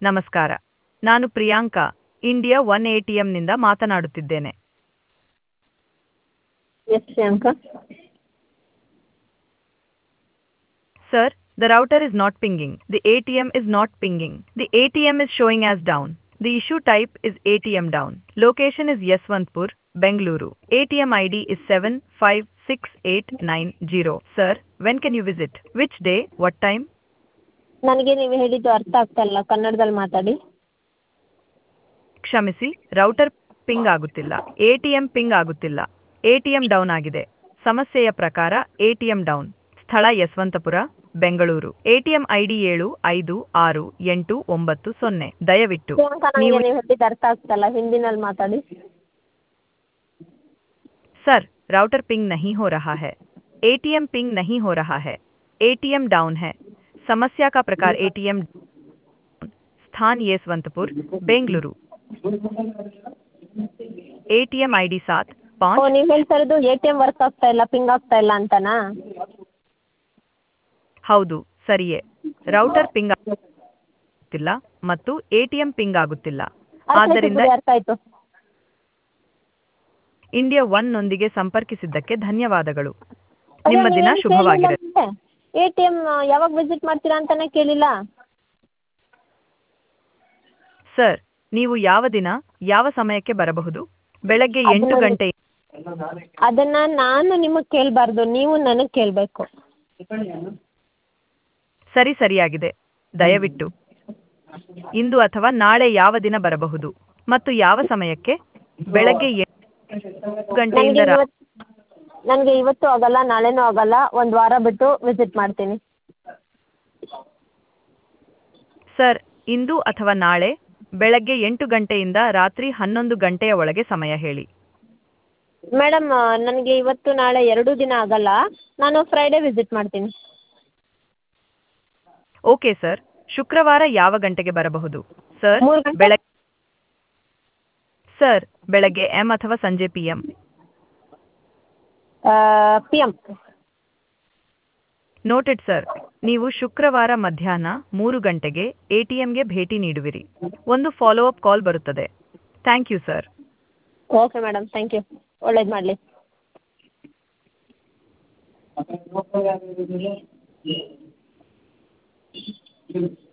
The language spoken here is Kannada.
ನಮಸ್ಕಾರ ನಾನು Priyanka India one A T ಎಮ್ನಿಂದ ಮಾತನಾಡುತ್ತಿದ್ದೇನೆ yes Priyanka Sir, the router is not pinging. The ATM is not pinging. The ATM is showing as down. The issue type is ATM down. Location is Yeswantpur, Bengaluru. ATM ID is 756890. Sir, when can you visit? Which day? What time? ನನಗೆ ನೀವು ಹೇಳಿದ್ದು ಅರ್ಥ ಆಗ್ತಾ ಇಲ್ಲ ಕನ್ನಡದಲ್ಲಿ ಮಾತಾಡಿ ಕ್ಷಮಿಸಿ ರೌಟರ್ ಪಿಂಗ್ ಆಗುತ್ತಿಲ್ಲ ಎಟಿಎಂ ಪಿಂಗ್ ಆಗುತ್ತಿಲ್ಲ ಎಟಿಎಂ ಡೌನ್ ಆಗಿದೆ ಸಮಸ್ಯೆಯ ಪ್ರಕಾರ ಎಟಿಎಂ ಡೌನ್ ಸ್ಥಳ ಯಶವಂತಪುರ ಬೆಂಗಳೂರು ಎಟಿಎಂ ಐಡಿ ಏಳು ಐದು ಆರು ಎಂಟು ಒಂಬತ್ತು ಸೊನ್ನೆ ದಯವಿಟ್ಟು ಪ್ರಿಯಾಂಕಾ ನನಗೆ ನೀವು ನೀವು ಹೇಳಿದ್ದು ಅರ್ಥ ಆಗ್ತಾ ಇಲ್ಲ ಹಿಂದಿನಲ್ಲಿ ಮಾತಾಡಿ सर राउटर पिंग नहीं हो रहा है एटीएम पिंग नहीं हो रहा है एटीएम डाउन है समस्या का प्रकार एटीएम स्थान यशवंतपुर बेंगलुरु एटीएम आईडी सात ಓ पाँच ನೀವು ಹೇಳ್ತಾ ಇರೋದು ಎ ಟಿ ಎಮ್ ವರ್ಕ್ ಆಗ್ತಾ ಇಲ್ಲ ಪಿಂಗ್ ಆಗ್ತಾ ಇಲ್ಲ ಅಂತನಾ ಹೌದು ಸರಿಯೇ ರೌಟರ್ ಪಿಂಗ್ ಆಗುತ್ತಿಲ್ಲ ಮತ್ತು ಎಟಿಎಂ ಪಿಂಗ್ ಆಗುತ್ತಿಲ್ಲ ಅರ್ಥ ಆಯ್ತು ಆದ್ದರಿಂದ ಬಿಡಿ, ಅರ್ಥ ಆಯ್ತು ಇಂಡಿಯಾ ಒನ್ ನೊಂದಿಗೆ ಸಂಪರ್ಕಿಸಿದ್ದಕ್ಕೆ ಧನ್ಯವಾದಗಳು ನಿಮ್ಮ ದಿನ ಶುಭವಾಗಿರಲಿ ಎ ಟಿ ಎಮ್ ಯಾವಾಗ ವಿಸಿಟ್ ಮಾಡ್ತೀರಾ ಅಂತಾನೆ ಕೇಳಿಲ್ಲ ಸರ್ ನೀವು ಯಾವ ದಿನ ಯಾವ ಸಮಯಕ್ಕೆ ಬರಬಹುದು ಬೆಳಗ್ಗೆ ಎಂಟು ಅದನ್ನ- ಗಂಟೆ ಅದನ್ನ ನಾನು ನಿಮಗೆ ಕೇಳಬಾರ್ದು ನೀವು ನನಗೆ ಕೇಳಬೇಕು ಸರಿ ಸರಿಯಾಗಿದೆ ದಯವಿಟ್ಟು ಇಂದು ಅಥವಾ ನಾಳೆ ಯಾವ ದಿನ ಬರಬಹುದು ಮತ್ತು ಯಾವ ಸಮಯಕ್ಕೆ ಬೆಳಗ್ಗೆ ಎಂಟು ಗಂಟೆಯಿಂದ ನನಗೆ ರಾ- ಇವತ್ತು ನನಗೆ ಇವತ್ತು ಆಗಲ್ಲ ನಾಳೆನೂ ಆಗಲ್ಲ ಒಂದು ವಾರ ಬಿಟ್ಟು ವಿಸಿಟ್ ಮಾಡ್ತೀನಿ ಸರ್ ಇಂದು ಅಥವಾ ನಾಳೆ ಬೆಳಗ್ಗೆ ಎಂಟು ಗಂಟೆಯಿಂದ ರಾತ್ರಿ ಹನ್ನೊಂದು ಗಂಟೆಯ ಒಳಗೆ ಸಮಯ ಹೇಳಿ ಮೇಡಮ್ ನನಗೆ ಇವತ್ತು ನಾಳೆ ಎರಡೂ ದಿನ ಆಗಲ್ಲ ನಾನು ಫ್ರೈಡೇ ವಿಸಿಟ್ ಮಾಡ್ತೀನಿ ಓಕೆ ಸರ್ ಶುಕ್ರವಾರ ಯಾವ ಗಂಟೆಗೆ ಬರಬಹುದು ಸರ್ ಮೂರು ಗಂಟೆ? ಬೆಳಗ್ಗೆ ಸರ್ ಬೆಳಗ್ಗೆ ಎಂ ಅಥವಾ ಸಂಜೆ P M P M noted sir ನೀವು ಶುಕ್ರವಾರ ಮಧ್ಯಾಹ್ನ ಮೂರು ಗಂಟೆಗೆ ಎಟಿಎಂಗೆ ಭೇಟಿ ನೀಡುವಿರಿ ಒಂದು ಫಾಲೋ ಅಪ್ ಕಾಲ್ ಬರುತ್ತದೆ thank you sir okay madam thank you ಒಳ್ಳೇದು ಮಾಡಲಿ Thank you.